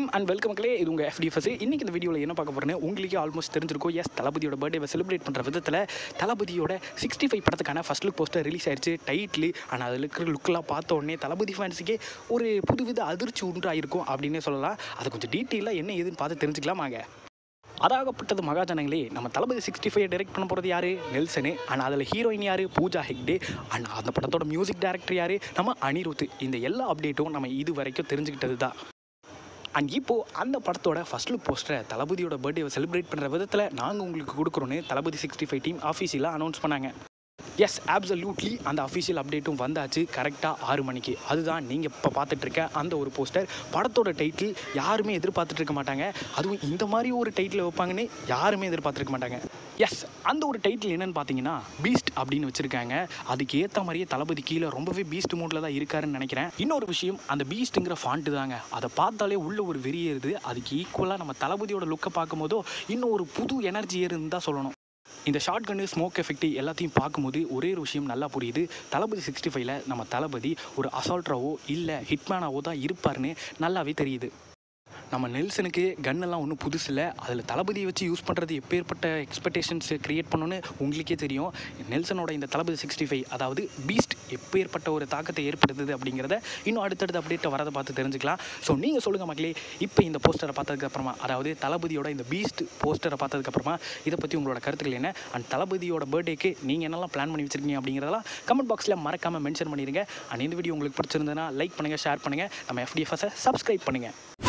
வணக்கம் and welcome மக்களே இது உங்கள் எஃப்டிஎஃப்எஸ் இன்றைக்கி இந்த வீடியோவில் என்ன பார்க்க போகிறேன்னு உங்களுக்கே ஆல்மோஸ்ட் தெரிஞ்சிருக்கும் எஸ் தளபதியோட பர்த்டேவை செலிப்ரேட் பண்ணுற விதத்தில் தளபதியோட சிக்ஸ்டி ஃபைவ் படத்துக்கான ஃபஸ்ட் லுக் போஸ்டர் ரிலீஸ் ஆயிடுச்சு டைட்டில் ஆனால் அதில் இருக்கிற லுக்கெல்லாம் பார்த்த உடனே தளபதி ஃபேன்ஸுக்கே ஒரு புதுவித அதிர்ச்சி உண்டாயிருக்கும் அப்படின்னே சொல்லலாம் அதை கொஞ்சம் டீட்டெயிலாக என்ன ஏதுன்னு பார்த்து தெரிஞ்சுக்கலாம் வாங்க அதாகப்பட்டது மகாஜனங்களே நம்ம தளபதி சிக்ஸ்டி ஃபைவ் டைரக்ட் பண்ண போகிறது யார் நெல்சனு அண்ட் அதில் ஹீரோயின் யார் பூஜா ஹெக்டே அண்ட் அந்த படத்தோட மியூசிக் டைரக்டர் யார் நம்ம அனிருத் இந்த எல்லா அப்டேட்டும் நம்ம இது வரைக்கும் தெரிஞ்சுக்கிட்டது தான் அண்ட் இப்போது அந்த படத்தோட ஃபர்ஸ்ட் லுக் போஸ்டரை தளபதியோட பர்த்டேவை செலிப்ரேட் பண்ணுற விதத்தில் நாங்கள் உங்களுக்கு கொடுக்குறோன்னு தளபதி சிக்ஸ்டி ஃபைவ் டீம் ஆஃபீஸில் அனௌன்ஸ் பண்ணாங்க எஸ் absolutely அந்த அஃபீஷியல் அப்டேட்டும் வந்தாச்சு கரெக்டாக ஆறு மணிக்கு அதுதான் நீங்கள் இப்போ பார்த்துட்டு இருக்க அந்த ஒரு போஸ்டர் படத்தோட டைட்டில் யாருமே எதிர்பார்த்துட்டு இருக்க மாட்டாங்க அதுவும் இந்த மாதிரி ஒரு டைட்டில் வைப்பாங்கன்னு யாருமே எதிர்பார்த்துருக்க மாட்டாங்க எஸ் அந்த ஒரு டைட்டில் என்னன்னு பார்த்தீங்கன்னா பீஸ்ட் அப்படின்னு வச்சுருக்காங்க அதுக்கு ஏற்ற மாதிரியே தளபதி கீழே ரொம்பவே பீஸ்ட் மூடில் தான் இருக்காருன்னு நினைக்கிறேன் இன்னொரு விஷயம் அந்த பீஸ்ட்டுங்கிற ஃபாண்ட்டு தாங்க அதை பார்த்தாலே உள்ள ஒரு வெறியேறுது அதுக்கு ஈக்குவலாக நம்ம தளபதியோட லுக்கை பார்க்கும்போதோ இன்னும் ஒரு புது எனர்ஜி ஏறுன்னு தான் சொல்லணும் இந்த ஷார்ட் கன்னு ஸ்மோக் எஃபெக்ட் எல்லாத்தையும் பார்க்கும்போது ஒரே ஒரு விஷயம் நல்லா புரியுது தளபதி சிக்ஸ்டி ஃபைவ்ல நம்ம தளபதி ஒரு அசால்ட்ராவோ இல்லை ஹிட்மேனாவோ தான் இருப்பாருன்னு நல்லாவே தெரியுது நம்ம நெல்சனுக்கு கன்னெல்லாம் ஒன்றும் புதுசு இல்லை அதில் தளபதியை வச்சு யூஸ் பண்ணுறது எப்பேற்பட்ட எக்ஸ்பெக்டேஷன்ஸ் க்ரியேட் பண்ணணும்னு உங்களுக்கே தெரியும் நெல்சனோட இந்த தளபதி சிக்ஸ்டி ஃபைவ் அதாவது பீஸ்ட் எப்பேற்பட்ட ஒரு தாக்கத்தை ஏற்படுத்துது அப்படிங்கிறத இன்னும் அடுத்தடுத்த அப்டேட்டை வரதை பார்த்து தெரிஞ்சுக்கலாம் ஸோ நீங்கள் சொல்லுங்கள் மக்களே இப்போ இந்த போஸ்டரை பார்த்ததுக்கப்புறமா அதாவது தளபதியோட இந்த பீஸ்ட் போஸ்டரை பார்த்ததுக்கப்புறமா இதை பற்றி உங்களோட கருத்துக்கள் என்ன அண்ட் தளபதியோட பர்த்டேக்கு நீங்கள் என்னெல்லாம் பிளான் பண்ணி வச்சிருக்கீங்க அப்படிங்கிறதெல்லாம் கமெண்ட் பாக்ஸில் மறக்காமல் மென்ஷன் பண்ணிடுங்க அண்ட் இந்த வீடியோ உங்களுக்கு பிடிச்சிருந்ததுன்னா லைக் பண்ணுங்கள் ஷேர் பண்ணுங்கள் நம்ம எஃப்டிஎஃப்எஸை சப்ஸ்கிரைப் பண்ணுங்கள்